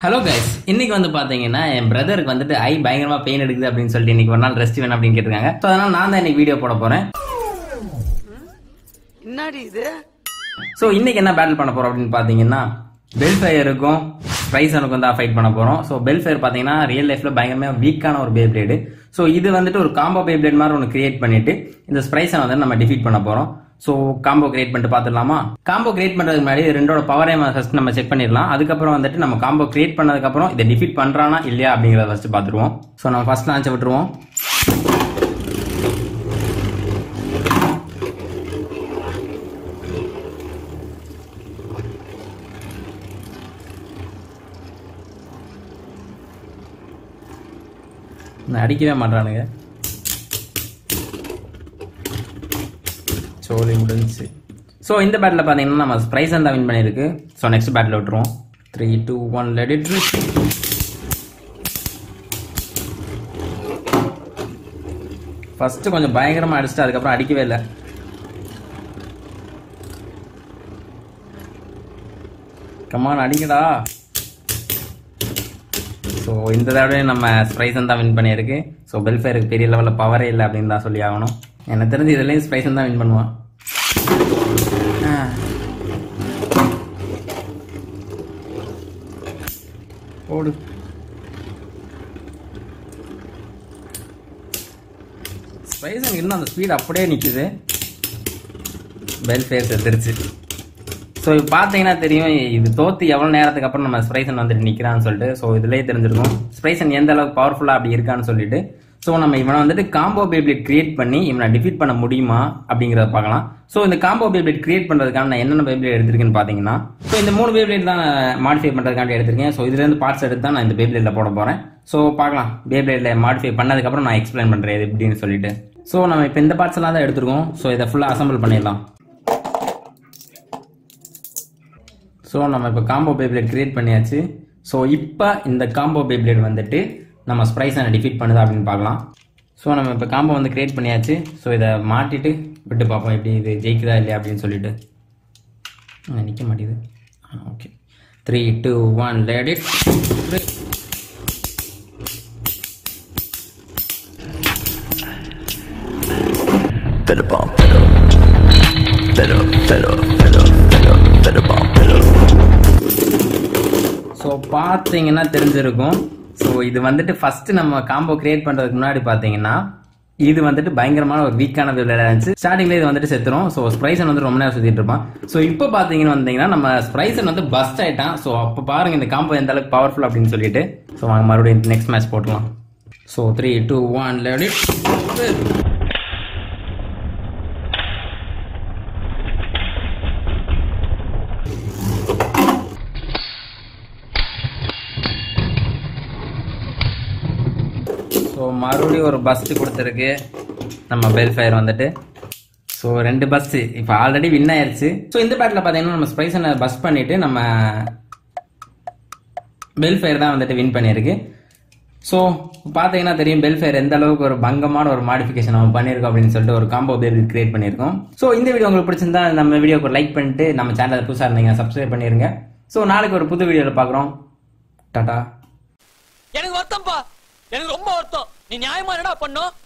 Hello guys இன்னைக்கு வந்து பாத்தீங்கன்னா என் பிரதருக்கு வந்துட்டு ஐ பயங்கரமா பெயின் எடுக்குது அப்படின்னு சொல்லிட்டு இன்னைக்கு ஒரு நாள் ரெஸ்ட் வேணும் அப்படின்னு கேட்டிருக்காங்க ஸோ அதனால நான் தான் இன்னைக்கு வீடியோ போட போறேன் என்னடி இது ஸோ இன்னைக்கு என்ன பேட்டில் பண்ண போறோம் அப்படின்னு பாத்தீங்கன்னா பெல்ஃபயருக்கும் ஸ்ப்ரைசனுக்கும் தான் ஃபைட் பண்ண போறோம் ஸோ பெல்ஃபயர் பாத்தீங்கன்னா ரியல் லைஃப்ல பயங்கரமா வீக்கான ஒரு பே பிளேடு ஸோ இது வந்துட்டு ஒரு காம்போ பே பிளேட் மாதிரி ஒன்று கிரியேட் பண்ணிட்டு இந்த ஸ்ப்ரைசனை வந்து நம்ம டிஃபீட் பண்ண போறோம் ஸோ காம்போ கிரியேட் பண்ணிட்டு பார்த்துடலாமா காம்போ கிரியேட் பண்றதுக்கு முன்னாடி இது ரெண்டோட பவரே ஃபர்ஸ்ட் நம்ம செக் பண்ணிடலாம் அதுக்கப்புறம் வந்துட்டு நம்ம காம்போ கிரியேட் பண்ணதுக்கப்புறம் இதை டிஃபீட் பண்றானா இல்லையா அப்படிங்கிறத ஃபர்ஸ்ட் பார்த்துருவோம் ஸோ நம்ம ஃபர்ஸ்ட் லான்ச்சை விட்டுருவோம் நான் அடிக்கவே மாட்டானுங்க சோலி முடிஞ்சுச்சு ஸோ இந்த பேட்டில் பார்த்தீங்கன்னா நம்ம ப்ரைஸ் தான் வின் பண்ணியிருக்கு ஸோ நெக்ஸ்ட் பேட்டில் விட்டுருவோம் three two one let it first கொஞ்சம் பயங்கரமாக அடிச்சுட்டு அதுக்கப்புறம் அடிக்கவே இல்லை கமான் அடிக்கடா ஸோ இந்த தடவை நம்ம ஸ்ப்ரைசன் தான் வின் பண்ணியிருக்கு ஸோ வெல்ஃபேருக்கு பெரிய லெவலில் பவரே இல்லை அப்படின்னு தான் சொல்லி ஆகணும் எனக்கு தெரிஞ்சு இதுலேயும் ஸ்ப்ரைசன் தான் வின் பண்ணுவான் ஆ. ஓடு ஸ்ப்ரைசன் இன்னும் அந்த ஸ்பீட் அப்படியே நிற்குது வெல்ஃபேர் செத்துருச்சு ஸோ இப்போ பார்த்தீங்கன்னா தெரியும் இது தோத்து எவ்வளோ நேரத்துக்கு அப்புறம் நம்ம ஸ்ப்ரைசன் வந்துட்டு நிற்கிறான்னு சொல்லிட்டு ஸோ இதுலேயே தெரிஞ்சிருக்கும் ஸ்ப்ரைசன் எந்த அளவுக்கு பவர்ஃபுல்லாக அப்படி இருக்கான்னு சொல்லிட்டு ஸோ நம்ம இவனை வந்துட்டு காம்போ பேப்ளேட் கிரியேட் பண்ணி இவனை டிஃபீட் பண்ண முடியுமா அப்படிங்கிறத பார்க்கலாம் ஸோ இந்த காம்போ பேப்ளேட் கிரியேட் பண்ணுறதுக்கான நான் என்னென்ன பேப்ளேட் எடுத்திருக்கேன்னு பார்த்தீங்கன்னா ஸோ இந்த மூணு பேப்ளேட் தான் மாடிஃபை பண்ணுறதுக்காண்டி எடுத்திருக்கேன் ஸோ இதுலேருந்து பார்ட்ஸ் எடுத்து தான் நான் இந்த பேப்ளேட்டில் போட போகிறேன் ஸோ பார்க்கலாம் பேப்ளேட்டில் மாடிஃபை பண்ணதுக்கப்புறம் நான் எக்ஸ்பிளைன் பண்ணுறேன் இது எப்படின்னு சொல்லிட்டு ஸோ நம்ம இப்போ இந்த பார்ட்ஸ் எல்லாம் தான் எடுத்திருக்கோம் ஸோ இதை ஃபுல்லாக அசம்பிள் பண்ணிடலாம் ஸோ நம்ம இப்போ காம்போ பேப்ளேட் கிரியேட் பண்ணியாச்சு ஸோ இப்போ இந்த காம்போ பேப்ளேட் வந்துட்டு நம்ம ஸ்ப்ரைஸனை டிஃபீட் பண்ணுதா அப்படின்னு பார்க்கலாம் ஸோ நம்ம இப்போ காம்போ வந்து கிரியேட் பண்ணியாச்சு ஸோ இதை மாட்டிட்டு விட்டு பார்ப்போம் எப்படி இது ஜெயிக்குதா இல்லையா அப்படின்னு சொல்லிட்டு நிற்க மாட்டேது okay three two one let it Better bomb, better. Better, better, better, better, better bomb, better. So பார்த்தீங்கன்னா தெரிஞ்சிருக்கும் ஸோ இது வந்துட்டு ஃபர்ஸ்ட் நம்ம காம்போ கிரியேட் பண்றதுக்கு முன்னாடி பார்த்தீங்கன்னா இது வந்துட்டு பயங்கரமான ஒரு வீக்கான விளையாட இருந்துச்சு ஸ்டார்டிங்ல இது வந்துட்டு செத்துரும் ஸோ ஸ்ப்ரைசன் வந்து ரொம்ப நேரம் சுத்திட்டு இருப்பான் ஸோ இப்போ பார்த்தீங்கன்னு வந்தீங்கன்னா நம்ம ஸ்ப்ரைசன் வந்து பஸ்ட் ஆயிட்டான் ஸோ அப்போ பாருங்க இந்த காம்போ எந்த அளவுக்கு பவர்ஃபுல் அப்படின்னு சொல்லிட்டு ஸோ வாங்க மறுபடியும் நெக்ஸ்ட் மேட்ச் போட்டுலாம் so three two one let it so மறுபடியும் ஒரு பஸ்ட் கொடுத்துருக்கு நம்ம பெல்ஃபயர் வந்துட்டு ஸோ ரெண்டு பஸ் இப்போ ஆல்ரெடி வின் ஆயிருச்சு ஸோ இந்த பேட்டில் பார்த்தீங்கன்னா நம்ம ஸ்பைசனை பஸ் பண்ணிட்டு நம்ம பெல்ஃபயர் தான் வந்துட்டு வின் பண்ணியிருக்கு ஸோ பார்த்தீங்கன்னா தெரியும் பெல்ஃபயர் எந்த அளவுக்கு ஒரு பங்கமான ஒரு மாடிஃபிகேஷன் நம்ம பண்ணியிருக்கோம் அப்படின்னு சொல்லிட்டு ஒரு காம்போ பேர் கிரியேட் பண்ணியிருக்கோம் ஸோ இந்த வீடியோ உங்களுக்கு பிடிச்சிருந்தா நம்ம வீடியோக்கு ஒரு லைக் பண்ணிட்டு நம்ம சேனலை புதுசாக இருந்தீங்க சப்ஸ்கிரைப் பண்ணிருங்க ஸோ நாளைக்கு ஒரு புது வீடியோவில் பார்க்குறோம் டாடா எனக்கு வருத்தம்ப்பா எனக்கு ரொம்ப வருத்தம் நீ நியாயமா என்னடா பண்ணும்